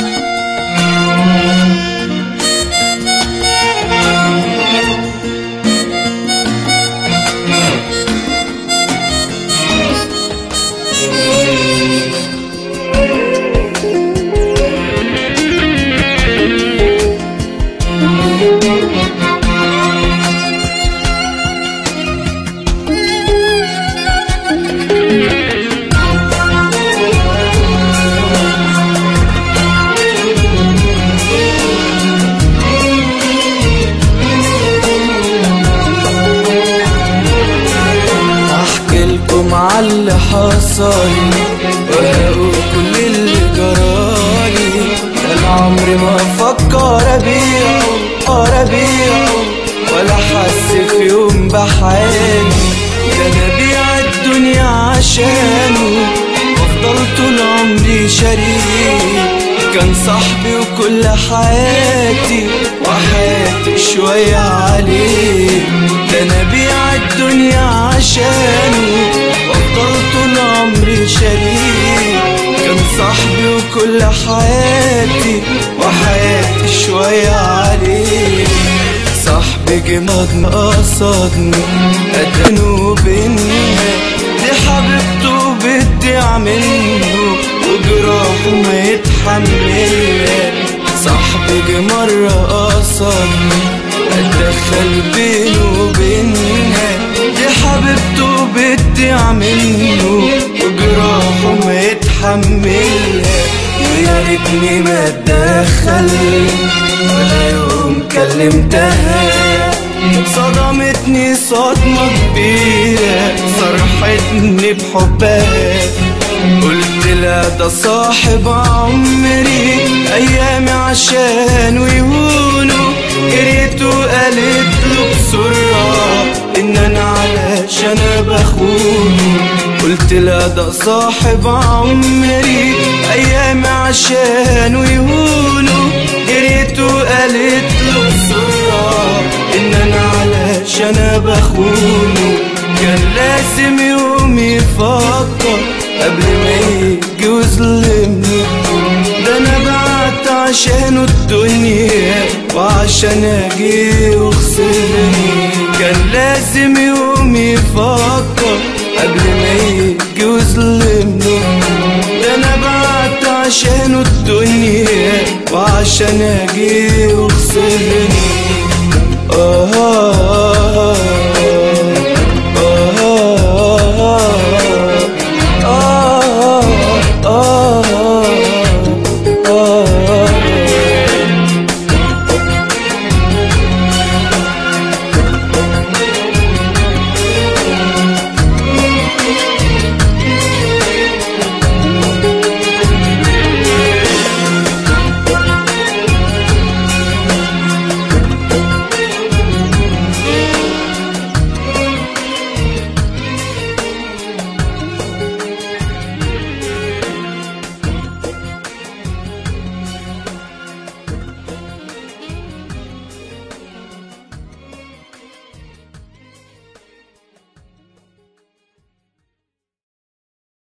احكي لكم عاللي حصل وهقول كل اللي جرالي انا عمري ما افكر ابيعه اه ابيعه ولا حس في يوم بحالي ده انا بيع الدنيا عشانه وافضل طول عمري شريك كان صاحبي وكل حياتي وحياتي شوية عليه ده انا بيع الدنيا عشانه وافضل طول عمري شريك كان صاحبي وكل حياتي وحياتي شوية عليه صاحبي جه مضم قصدني ادانه بينا دي حبيبته بتضيع منه وجراحه ما يتحملها صاحبي جه مرة قصدني اتدخل بينه وبينها دي حبيبته بتضيع منه وجراحه ما يتحملها ويا ريتني ما اتدخل ولا يوم كلمتها صدمتني صدمة كبيرة صرحتني بحبها قلت لا ده صاحب عمري ايامي عشان ويهونوا جريت وقالت له بسرعة ان انا علشان بخونه قلت لا ده صاحب عمري ايامي عشان ويهونوا جريت وقالت له بسرعة ان انا علشان بخونه كان لازم يوم يفكر قبل ما يجي ويظلمني ده انا بعت عشانه الدنيا وعشان اجي وخسرني كان لازم يوم يفكر قبل ما يجي ويظلمني ده انا بعت عشانه الدنيا وعشان اجي وخسرني آه